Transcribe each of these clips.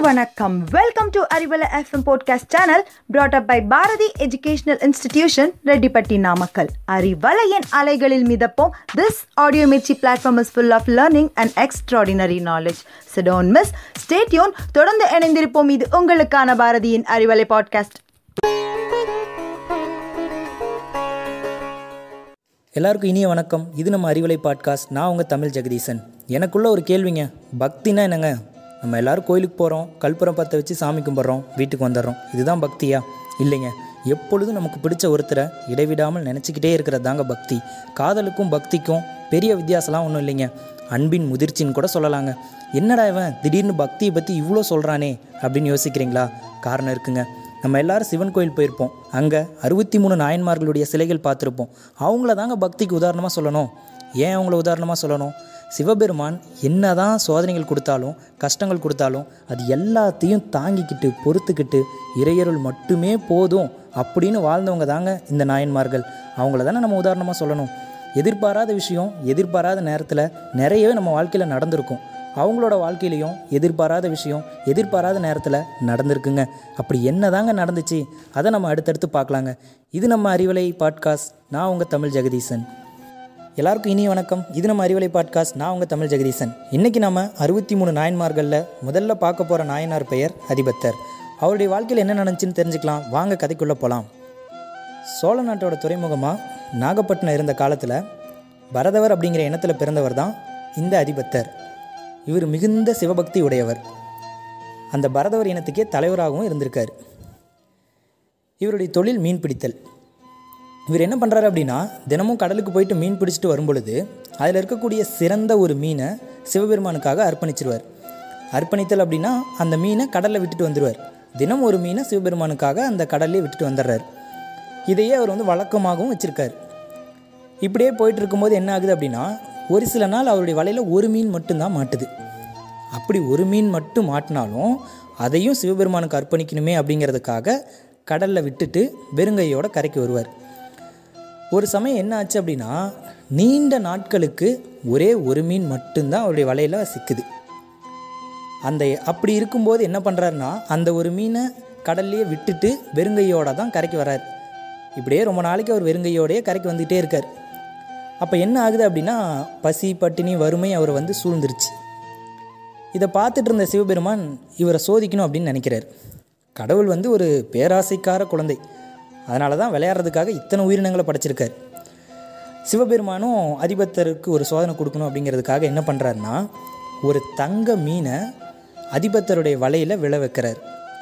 வணக்கம் welcome to Arivalai FM podcast channel brought up by Bharathi educational institution Rettipatti Namakkal அறிவலையின் அலைகளில் மிதப்போம் this audio Mirchi platform is full of learning and extraordinary knowledge so don't miss stay tuned தொடர்ந்து இணைந்திருப்போம் இது உங்களுக்கான பாரதியின் அறிவலை பாட்காஸ்ட் எல்லாருக்கும் இனிய வணக்கம் இது நம்ம அறிவலை பாட்காஸ்ட் நான் உங்கள் தமிழ் ஜெகதீசன் எனக்குள்ள ஒரு கேள்விங்க பக்தினா என்னங்க நம்ம எல்லாரும் கோயிலுக்கு போகிறோம் கல்புரம் பற்ற வச்சு சாமி கும்பிட்றோம் வீட்டுக்கு வந்துடுறோம் இதுதான் பக்தியா இல்லைங்க எப்பொழுதும் நமக்கு பிடிச்ச ஒருத்தரை இடைவிடாமல் நினச்சிக்கிட்டே இருக்கிறது தாங்க பக்தி காதலுக்கும் பக்திக்கும் பெரிய வித்தியாசம்லாம் ஒன்றும் இல்லைங்க அன்பின் முதிர்ச்சின்னு கூட சொல்லலாங்க என்னடா இவன் திடீர்னு பக்தியை பற்றி இவ்வளோ சொல்கிறானே அப்படின்னு யோசிக்கிறீங்களா காரணம் இருக்குங்க நம்ம எல்லாரும் சிவன் கோயில் போயிருப்போம் அங்கே அறுபத்தி மூணு நாயன்மார்களுடைய சிலைகள் பார்த்துருப்போம் அவங்கள தாங்க பக்திக்கு உதாரணமாக சொல்லணும் ஏன் அவங்கள உதாரணமாக சொல்லணும் சிவபெருமான் என்னதான் சோதனைகள் கொடுத்தாலும் கஷ்டங்கள் கொடுத்தாலும் அது எல்லாத்தையும் தாங்கிக்கிட்டு பொறுத்துக்கிட்டு இறையருள் மட்டுமே போதும் அப்படின்னு வாழ்ந்தவங்க தாங்க இந்த நாயன்மார்கள் அவங்கள தானே நம்ம உதாரணமாக சொல்லணும் எதிர்பாராத விஷயம் எதிர்பாராத நேரத்தில் நிறையவே நம்ம வாழ்க்கையில் நடந்திருக்கும் அவங்களோட வாழ்க்கையிலையும் எதிர்பாராத விஷயம் எதிர்பாராத நேரத்தில் நடந்திருக்குங்க அப்படி என்னதாங்க நடந்துச்சு அதை நம்ம அடுத்தடுத்து பார்க்கலாங்க இது நம்ம அறிவலை பாட்காஸ்ட் நான் உங்கள் தமிழ் ஜெகதீசன் எல்லாருக்கும் இனிய வணக்கம் இது நம்ம அறிவலை பாட்காஸ்ட் நான் உங்கள் தமிழ் ஜெகதீசன் இன்றைக்கி நம்ம அறுபத்தி மூணு நாயன்மார்களில் முதல்ல பார்க்க போகிற நாயனார் பெயர் அதிபத்தர் அவருடைய வாழ்க்கையில் என்ன நடந்துச்சுன்னு தெரிஞ்சுக்கலாம் வாங்க கதைக்குள்ளே போகலாம் சோழ நாட்டோட துறைமுகமாக நாகப்பட்டினம் இருந்த காலத்தில் பரதவர் அப்படிங்கிற இனத்தில் பிறந்தவர் தான் இந்த அதிபத்தர் இவர் மிகுந்த சிவபக்தி உடையவர் அந்த பரதவர் இனத்துக்கே தலைவராகவும் இருந்திருக்கார் இவருடைய தொழில் மீன் பிடித்தல் இவர் என்ன பண்ணுறாரு அப்படின்னா தினமும் கடலுக்கு போயிட்டு மீன் பிடிச்சிட்டு வரும் பொழுது அதில் இருக்கக்கூடிய சிறந்த ஒரு மீனை சிவபெருமானுக்காக அர்ப்பணிச்சிருவார் அர்ப்பணித்தல் அப்படின்னா அந்த மீனை கடலில் விட்டுட்டு வந்துடுவார் தினம் ஒரு மீனை சிவபெருமானுக்காக அந்த கடல்லே விட்டுட்டு வந்துடுறார் இதையே அவர் வந்து வழக்கமாகவும் வச்சுருக்கார் இப்படியே போயிட்டு இருக்கும்போது என்ன ஆகுது அப்படின்னா ஒரு சில நாள் அவருடைய வலையில் ஒரு மீன் மட்டும்தான் மாட்டுது அப்படி ஒரு மீன் மட்டும் மாட்டினாலும் அதையும் சிவபெருமானுக்கு அர்ப்பணிக்கணுமே அப்படிங்கிறதுக்காக கடலில் விட்டுட்டு வெறுங்கையோட கரைக்கு வருவார் ஒரு சமயம் என்ன ஆச்சு அப்படின்னா நீண்ட நாட்களுக்கு ஒரே ஒரு மீன் மட்டும்தான் அவருடைய வலையில் சிக்குது அந்த அப்படி இருக்கும்போது என்ன பண்ணுறாருன்னா அந்த ஒரு மீனை கடல்லையே விட்டுட்டு வெறுங்கையோட தான் கரைக்கு வர்றார் இப்படியே ரொம்ப நாளைக்கு அவர் வெறுங்கையோடையே கரைக்கு வந்துகிட்டே இருக்கார் அப்போ என்ன ஆகுது அப்படின்னா பசி பட்டினி வறுமை அவரை வந்து சூழ்ந்துருச்சு இதை பார்த்துட்டு இருந்த சிவபெருமான் இவரை சோதிக்கணும் அப்படின்னு நினைக்கிறார் கடவுள் வந்து ஒரு பேராசைக்கார குழந்தை அதனால தான் விளையாடுறதுக்காக இத்தனை உயிரினங்களை படைச்சிருக்கார் சிவபெருமானும் அதிபத்தருக்கு ஒரு சோதனை கொடுக்கணும் அப்படிங்கிறதுக்காக என்ன பண்ணுறாருன்னா ஒரு தங்க மீனை அதிபத்தருடைய வலையில் விழ வைக்கிறார்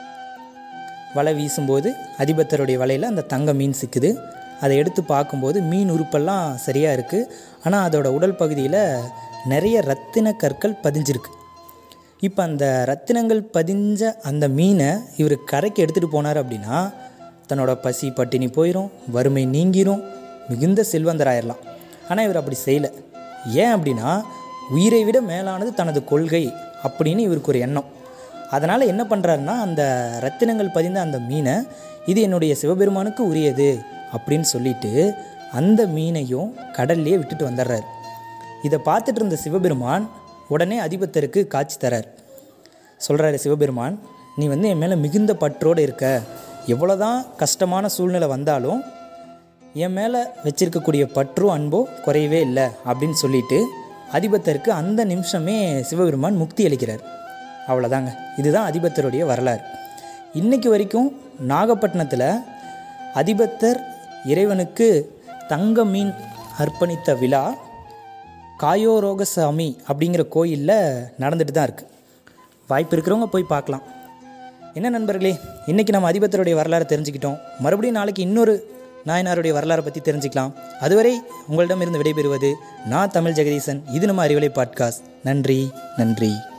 வலை வீசும்போது அதிபத்தருடைய வலையில் அந்த தங்க மீன் சிக்குது அதை எடுத்து பார்க்கும்போது மீன் உறுப்பெல்லாம் சரியாக இருக்குது ஆனால் அதோட உடல் பகுதியில் நிறைய ரத்தின கற்கள் பதிஞ்சிருக்கு இப்போ அந்த ரத்தினங்கள் பதிஞ்ச அந்த மீனை இவர் கரைக்கு எடுத்துகிட்டு போனார் அப்படின்னா தன்னோட பசி பட்டினி போயிடும் வறுமை நீங்கிரும் மிகுந்த செல்வந்தராயிடலாம் ஆனால் இவர் அப்படி செய்யலை ஏன் அப்படின்னா உயிரை விட மேலானது தனது கொள்கை அப்படின்னு இவருக்கு ஒரு எண்ணம் அதனால் என்ன பண்ணுறாருன்னா அந்த ரத்தினங்கள் பதிந்த அந்த மீனை இது என்னுடைய சிவபெருமானுக்கு உரியது அப்படின்னு சொல்லிட்டு அந்த மீனையும் கடல்லையே விட்டுட்டு வந்துடுறார் இதை பார்த்துட்டு இருந்த சிவபெருமான் உடனே அதிபத்தருக்கு காட்சி தரார் சொல்கிறாரு சிவபெருமான் நீ வந்து என் மேலே மிகுந்த பற்றோடு இருக்க எவ்வளோதான் கஷ்டமான சூழ்நிலை வந்தாலும் என் மேலே வச்சிருக்கக்கூடிய பற்றும் அன்போ குறையவே இல்லை அப்படின்னு சொல்லிட்டு அதிபத்தருக்கு அந்த நிமிஷமே சிவபெருமான் முக்தி அளிக்கிறார் அவ்வளோதாங்க இதுதான் அதிபத்தருடைய வரலாறு இன்றைக்கு வரைக்கும் நாகப்பட்டினத்தில் அதிபத்தர் இறைவனுக்கு தங்க மீன் அர்ப்பணித்த விழா காயோரோகசாமி அப்படிங்கிற கோயிலில் நடந்துட்டு தான் இருக்குது வாய்ப்பு இருக்கிறவங்க போய் பார்க்கலாம் என்ன நண்பர்களே இன்றைக்கி நம்ம அதிபத்தருடைய வரலாறு தெரிஞ்சுக்கிட்டோம் மறுபடியும் நாளைக்கு இன்னொரு நாயனாருடைய வரலாறை பற்றி தெரிஞ்சுக்கலாம் அதுவரை உங்களிடமிருந்து விடைபெறுவது நான் தமிழ் ஜெகதீசன் இது நம்ம அறிவலை பாட்காஸ்ட் நன்றி நன்றி